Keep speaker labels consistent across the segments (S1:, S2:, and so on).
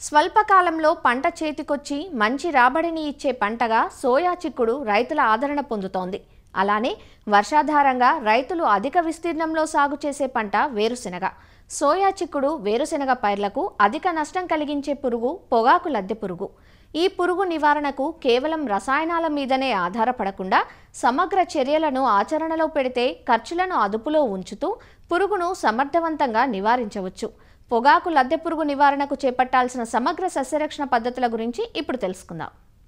S1: స్వల్పకాలంలో పంట చేతికొచ్చి మంచి రాబడిని ఇచ్చే పంటగా సోయా చిక్కుడు రైతుల ఆదరణ పొందుతోంది అలానే వర్షాధారంగా రైతులు అధిక విస్తీర్ణంలో సాగు చేసే పంట వేరుశెనగ సోయా చిక్కుడు వేరుశెనగ పైర్లకు అధిక నష్టం కలిగించే పురుగు పొగాకు లద్దె పురుగు ఈ పురుగు నివారణకు కేవలం రసాయనాల మీదనే ఆధారపడకుండా సమగ్ర చర్యలను ఆచరణలో పెడితే ఖర్చులను అదుపులో ఉంచుతూ పురుగును సమర్థవంతంగా నివారించవచ్చు పొగాకు లద్దె పురుగు నివారణకు చేపట్టాల్సిన సమగ్ర సస్యరక్షణ పద్ధతుల గురించి ఇప్పుడు తెలుసుకుందాం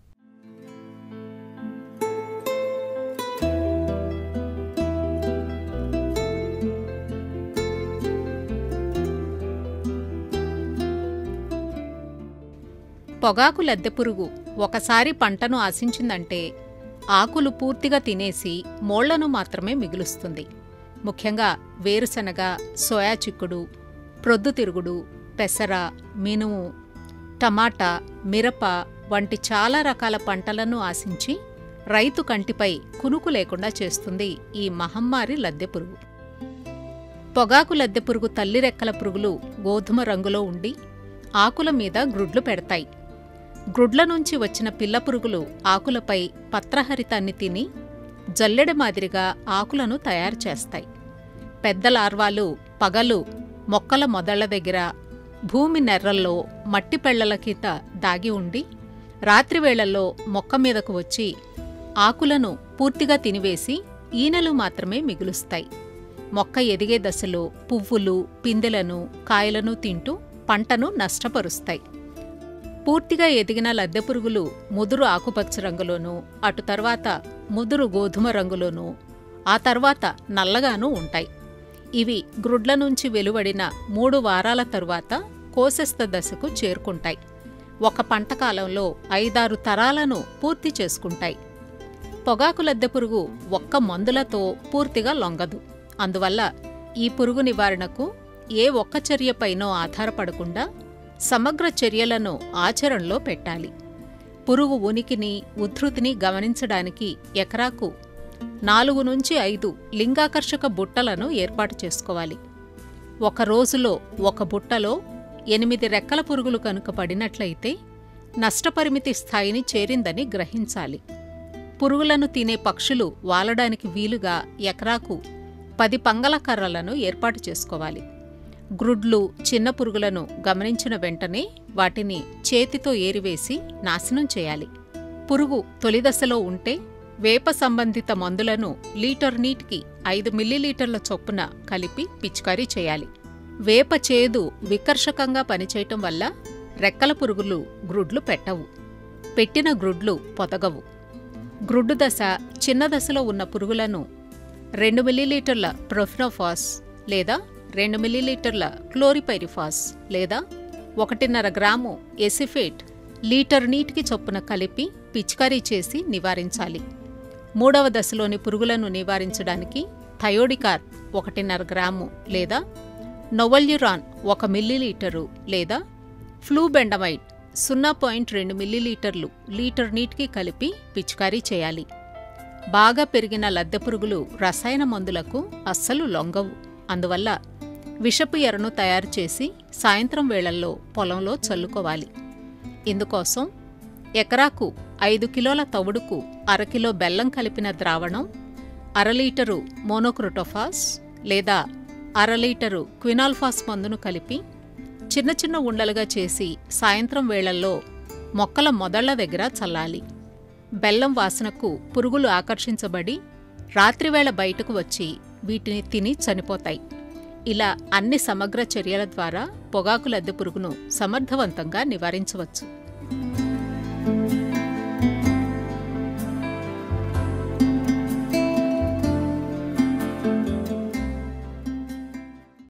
S2: పొగాకు లద్దెపురుగు ఒకసారి పంటను ఆశించిందంటే ఆకులు పూర్తిగా తినేసి మోళ్లను మాత్రమే మిగులుస్తుంది ముఖ్యంగా వేరుశనగ సోయా చిక్కుడు ప్రొద్దుతిరుగుడు పెసర మినుము టమాటా మిరప వంటి చాలా రకాల పంటలను ఆశించి రైతు కంటిపై కునుకు లేకుండా చేస్తుంది ఈ మహమ్మారి లద్దెపురుగు పొగాకు లద్దెపురుగు తల్లి రెక్కల పురుగులు గోధుమ రంగులో ఉండి ఆకుల మీద గ్రుడ్లు పెడతాయి గ్రుడ్ల నుంచి వచ్చిన పిల్ల పురుగులు ఆకులపై పత్రహరితాన్ని తిని జల్లెడ మాదిరిగా ఆకులను తయారు చేస్తాయి పెద్ద లార్వాలు పగలు మొక్కల మొదళ్ల దగ్గర భూమి నెర్రల్లో మట్టి పెళ్లల కింద దాగి ఉండి రాత్రివేళల్లో మొక్క మీదకు వచ్చి ఆకులను పూర్తిగా తినివేసి ఈనెలు మాత్రమే మిగులుస్తాయి మొక్క ఎదిగే దశలో పువ్వులు పిందెలను కాయలను తింటూ పంటను నష్టపరుస్తాయి పూర్తిగా ఎదిగిన లద్దెపురుగులు ముదురు ఆకుపచ్చ రంగులోనూ అటు తర్వాత ముదురు గోధుమ రంగులోనూ ఆ తర్వాత నల్లగానూ ఉంటాయి ఇవి గ్రుడ్ల నుంచి వెలువడిన మూడు వారాల తరువాత కోశస్థ దశకు చేరుకుంటాయి ఒక పంట కాలంలో ఐదారు తరాలను పూర్తి చేసుకుంటాయి పొగాకు లద్దెపురుగు ఒక్క మందులతో పూర్తిగా లొంగదు అందువల్ల ఈ పురుగు నివారణకు ఏ ఒక్క చర్యపైనో ఆధారపడకుండా సమగ్ర చర్యలను ఆచరణలో పెట్టాలి పురుగు ఉనికిని ఉధృతిని గమనించడానికి ఎకరాకు నాలుగు నుంచి ఐదు లింగాకర్షక బుట్టలను ఏర్పాటు చేసుకోవాలి ఒక రోజులో ఒక బుట్టలో ఎనిమిది రెక్కల పురుగులు కనుక పడినట్లయితే నష్టపరిమితి స్థాయిని చేరిందని గ్రహించాలి పురుగులను తినే పక్షులు వాలడానికి వీలుగా ఎకరాకు పది పంగల కర్రలను ఏర్పాటు చేసుకోవాలి గ్రుడ్లు చిన్న పురుగులను గమనించిన వెంటనే వాటిని చేతితో ఏరివేసి నాశనం చేయాలి పురుగు తొలిదశలో ఉంటే వేప సంబంధిత మందులను లీటర్ నీటికి ఐదు మిల్లీలీటర్ల చొప్పున కలిపి పిచికారీ చేయాలి వేప చేదు వికర్షకంగా పనిచేయటం వల్ల రెక్కల పురుగులు గ్రుడ్లు పెట్టవు పెట్టిన గ్రుడ్లు పొదగవు గ్రుడ్డు దశ చిన్న దశలో ఉన్న పురుగులను రెండు మిల్లీలీటర్ల ప్రొఫినోఫాస్ లేదా రెండు మిల్లీలీటర్ల క్లోరిపైరిఫాస్ లేదా ఒకటిన్నర గ్రాము ఎసిఫేట్ లీటర్ నీటికి చొప్పున కలిపి పిచికారీ చేసి నివారించాలి మూడవ దశలోని పురుగులను నివారించడానికి థయోడికార్ ఒకటిన్నర గ్రాము లేదా నొవల్యురాన్ ఒక మిల్లీలీటరు లేదా ఫ్లూబెండమైడ్ సున్నా పాయింట్ రెండు మిల్లీలీటర్లు లీటర్ నీటికి కలిపి పిచికారీ చేయాలి బాగా పెరిగిన లద్దె పురుగులు రసాయన మందులకు అస్సలు లొంగవు అందువల్ల విషపు ఎరను తయారు చేసి సాయంత్రం వేళల్లో పొలంలో చల్లుకోవాలి ఇందుకోసం ఎకరాకు ఐదు కిలోల తవుడుకు అరకిలో బెల్లం కలిపిన ద్రావణం అర లీటరు మోనోక్రోటోఫాస్ లేదా అర లీటరు క్వినాల్ఫాస్ మందును కలిపి చిన్న చిన్న ఉండలుగా చేసి సాయంత్రం వేళల్లో మొక్కల మొదళ్ల దగ్గర చల్లాలి బెల్లం వాసనకు పురుగులు ఆకర్షించబడి రాత్రివేళ బయటకు వచ్చి వీటిని తిని చనిపోతాయి ఇలా అన్ని సమగ్ర చర్యల ద్వారా పొగాకు లద్దె పురుగును సమర్థవంతంగా నివారించవచ్చు